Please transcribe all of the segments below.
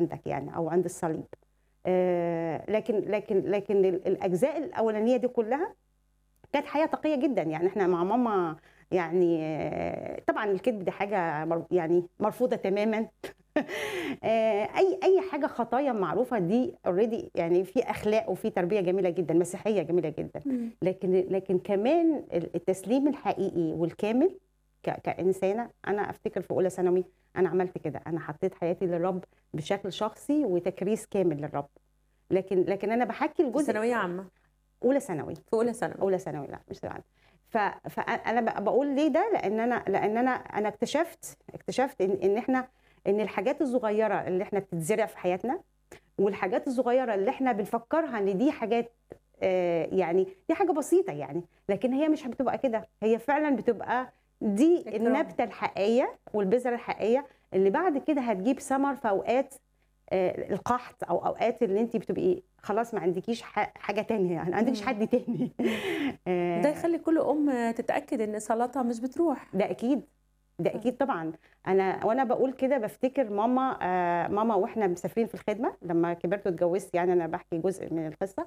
عندك يعني او عند الصليب آه، لكن لكن لكن ال- الاجزاء الاولانيه دي كلها كانت حياه تقيه جدا يعني احنا مع ماما يعني آه، طبعا الكذب دي حاجه مر- يعني مرفوضه تماما آه، اي اي حاجه خطايا معروفه دي اوريدي يعني في اخلاق وفي تربيه جميله جدا مسيحيه جميله جدا لكن لكن كمان التسليم الحقيقي والكامل ك- كانسانه انا افتكر في اولى ثانوي انا عملت كده انا حطيت حياتي للرب بشكل شخصي وتكريس كامل للرب لكن لكن انا بحكي في الجزء ثانويه عامه اولى ثانوي في اولى ثانوي اولى ثانوي لا مش ثانوي ف... فانا ب- بقول ليه ده لان انا لان انا انا اكتشفت اكتشفت ان, إن احنا ان الحاجات الصغيره اللي احنا بتتزرع في حياتنا والحاجات الصغيره اللي احنا بنفكرها ان دي حاجات آه، يعني دي حاجه بسيطه يعني لكن هي مش بتبقى كده هي فعلا بتبقى دي إكرام. النبته الحقيقيه والبذره الحقيقيه اللي بعد كده هتجيب ثمر في اوقات آه، القحط او اوقات اللي انت بتبقي خلاص ما عندكيش ح- حاجه تانية يعني ما عندكش مم. حد تاني آه، ده يخلي كل ام تتاكد ان صلاتها مش بتروح ده اكيد ده اكيد طبعا انا وانا بقول كده بفتكر ماما آه ماما واحنا مسافرين في الخدمه لما كبرت واتجوزت يعني انا بحكي جزء من القصه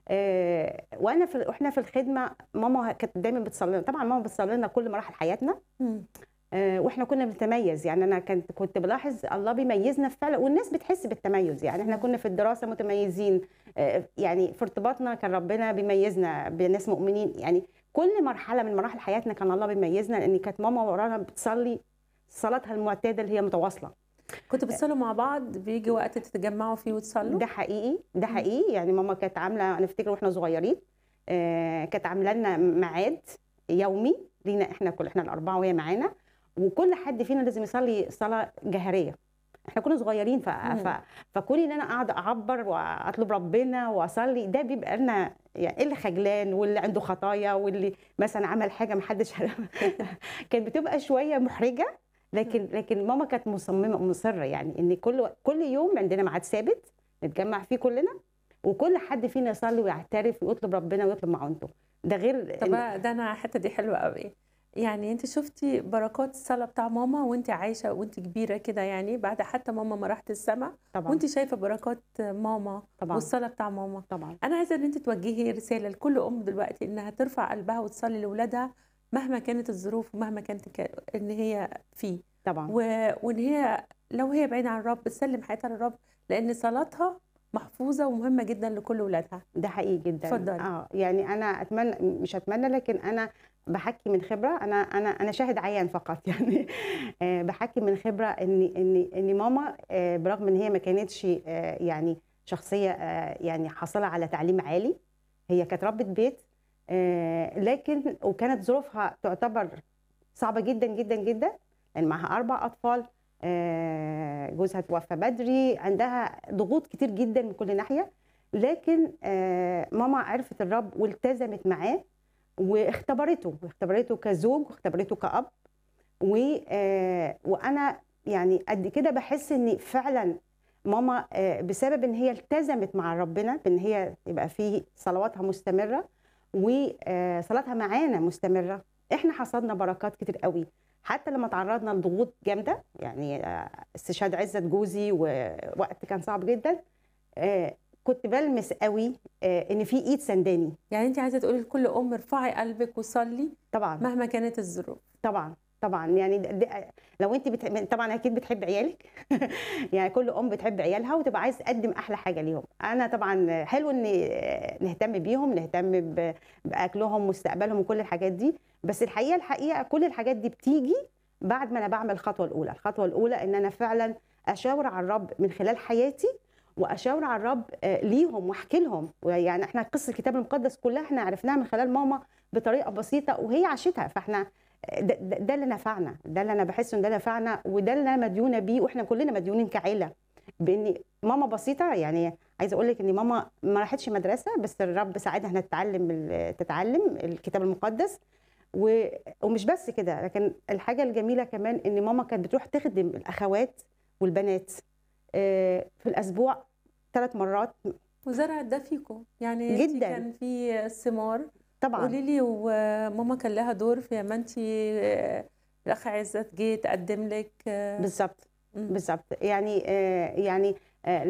آه وانا في واحنا في الخدمه ماما كانت دايما بتصلي لنا طبعا ماما بتصلي لنا كل مراحل حياتنا مم. آه، واحنا كنا بنتميز يعني انا كنت كنت بلاحظ الله بيميزنا فعلا والناس بتحس بالتميز يعني احنا كنا في الدراسه متميزين آه، يعني في ارتباطنا كان ربنا بيميزنا بناس مؤمنين يعني كل مرحله من مراحل حياتنا كان الله بيميزنا لان كانت ماما ورانا بتصلي صلاتها المعتاده اللي هي متواصله كنتوا بتصلوا مع بعض بيجي وقت تتجمعوا فيه وتصلوا ده حقيقي ده حقيقي يعني ماما كانت عامله انا افتكر واحنا صغيرين آه، كانت عامله لنا ميعاد يومي لينا احنا كل احنا الاربعه وهي معانا وكل حد فينا لازم يصلي صلاه جهريه احنا كنا صغيرين ف... مم. ف... فكون ان انا قاعده اعبر واطلب ربنا واصلي ده بيبقى لنا يعني اللي خجلان واللي عنده خطايا واللي مثلا عمل حاجه ما حدش كانت بتبقى شويه محرجه لكن لكن ماما كانت مصممه مصره يعني ان كل كل يوم عندنا ميعاد ثابت نتجمع فيه كلنا وكل حد فينا يصلي ويعترف ويطلب ربنا ويطلب معونته ده غير طب ده انا الحته دي حلوه قوي يعني انت شفتي بركات الصلاه بتاع ماما وانت عايشه وانت كبيره كده يعني بعد حتى ماما ما راحت السما طبعا وانت شايفه بركات ماما طبعا والصلاه بتاع ماما طبعا انا عايزه ان انت توجهي رساله لكل ام دلوقتي انها ترفع قلبها وتصلي لاولادها مهما كانت الظروف ومهما كانت ك- ان هي فيه طبعا و... وان هي لو هي بعيده عن الرب تسلم حياتها للرب لان صلاتها محفوظه ومهمه جدا لكل اولادها ده حقيقي جدا اتفضلي. اه يعني انا اتمنى مش اتمنى لكن انا بحكي من خبره انا انا انا شاهد عيان فقط يعني آه بحكي من خبره ان ان ان ماما آه برغم ان هي ما كانتش آه يعني شخصيه آه يعني حاصله على تعليم عالي هي كانت ربة بيت آه لكن وكانت ظروفها تعتبر صعبه جدا جدا جدا لان معاها اربع اطفال آه جوزها توفى بدري عندها ضغوط كتير جدا من كل ناحيه لكن آه، ماما عرفت الرب والتزمت معاه واختبرته واختبرته كزوج واختبرته كأب و آه، وانا يعني قد كده بحس ان فعلا ماما آه، بسبب ان هي التزمت مع ربنا بان هي يبقى في صلواتها مستمره وصلاتها معانا مستمره احنا حصدنا بركات كتير قوي حتى لما تعرضنا لضغوط جامده يعني آه، استشهاد عزت جوزي ووقت كان صعب جدا آه، كنت بلمس قوي آه، ان في ايد سنداني يعني انت عايزه تقولي لكل ام ارفعي قلبك وصلي طبعا مهما كانت الظروف طبعا طبعا يعني ده ده لو انت بتح... طبعا اكيد بتحب عيالك يعني كل ام بتحب عيالها وتبقى عايز تقدم احلى حاجه ليهم انا طبعا حلو ان نهتم بيهم نهتم ب... باكلهم مستقبلهم وكل الحاجات دي بس الحقيقه الحقيقه كل الحاجات دي بتيجي بعد ما انا بعمل الخطوه الاولى الخطوه الاولى ان انا فعلا اشاور على الرب من خلال حياتي واشاور على الرب آه، ليهم واحكي لهم يعني احنا قصه الكتاب المقدس كلها احنا عرفناها من خلال ماما بطريقه بسيطه وهي عاشتها فاحنا ده, ده, ده اللي نفعنا ده اللي انا بحس ان ده نفعنا وده اللي انا مديونه بيه واحنا كلنا مديونين كعيله بان ماما بسيطه يعني عايزه اقول لك ان ماما ما راحتش مدرسه بس الرب ساعدها انها تتعلم ال- تتعلم الكتاب المقدس و- ومش بس كده لكن الحاجه الجميله كمان ان ماما كانت بتروح تخدم الاخوات والبنات آه، في الاسبوع ثلاث مرات وزرعت ده فيكم يعني انت جداً. كان في ثمار طبعا قولي لي وماما كان لها دور في ما انت الاخ عزت جه تقدم لك آه، بالظبط مم. بالظبط يعني آه، يعني آه،